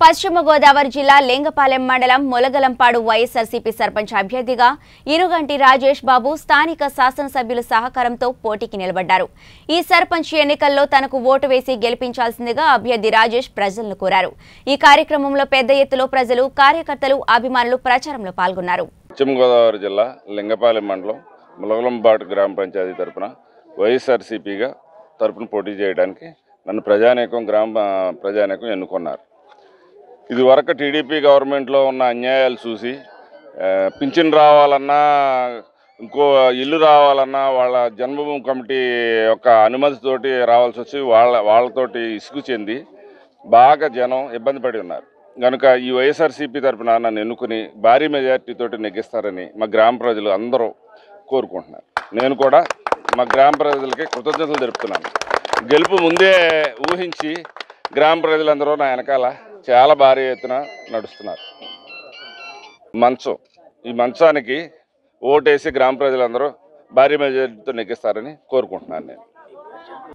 పశ్చిమ గోదావరి జిల్లా లింగపాలెం మండలం మొలగలంపాడు వైఎస్ఆర్సీపీ సర్పంచ్ అభ్యర్థిగా ఇనుగంటి రాజేష్ బాబు స్థానిక శాసనసభ్యుల సహకారంతో పోటీకి నిలబడ్డారు ఈ సర్పంచ్ ఎన్నికల్లో తనకు ఓటు వేసి గెలిపించాల్సిందిగా అభ్యర్థి రాజేష్ ప్రజలను కోరారు ఈ కార్యక్రమంలో పెద్ద ఎత్తులో ప్రజలు కార్యకర్తలు అభిమానులు ప్రచారంలో పాల్గొన్నారు పశ్చిమ గోదావరి జిల్లా లింగపాలెం మండలం ములగలంబాటు గ్రామ పంచాయతీ తరపున వైఎస్ఆర్సీపీగా తరపున పోటీ చేయడానికి నన్ను ప్రజానేకం గ్రామ ప్రజానేకం ఎన్నుకున్నారు ఇది వరకు టీడీపీ గవర్నమెంట్లో ఉన్న అన్యాయాలు చూసి ఆ, పింఛన్ రావాలన్నా ఇంకో ఇల్లు రావాలన్నా వాళ్ళ జన్మభూమి కమిటీ యొక్క అనుమతితోటి రావాల్సి వచ్చి వాళ్ళ వాళ్ళతోటి ఇసుగు చెంది బాగా జనం ఇబ్బంది పడి ఉన్నారు కనుక ఈ వైఎస్ఆర్సీపీ తరపున నన్ను ఎన్నుకుని భారీ మెజార్టీ తోటి నెగ్గిస్తారని మా గ్రామ ప్రజలు అందరూ కోరుకుంటున్నారు నేను కూడా మా గ్రామ ప్రజలకి కృతజ్ఞతలు తెలుపుతున్నాను గెలుపు ముందే ఊహించి గ్రామ ప్రజలందరూ నా వెనకాల చాలా భారీ ఎత్తున నడుస్తున్నారు మంచం ఈ మంచానికి ఓటేసి గ్రామ ప్రజలందరూ భారీ మెజార్టీతో నెగ్గిస్తారని కోరుకుంటున్నాను నేను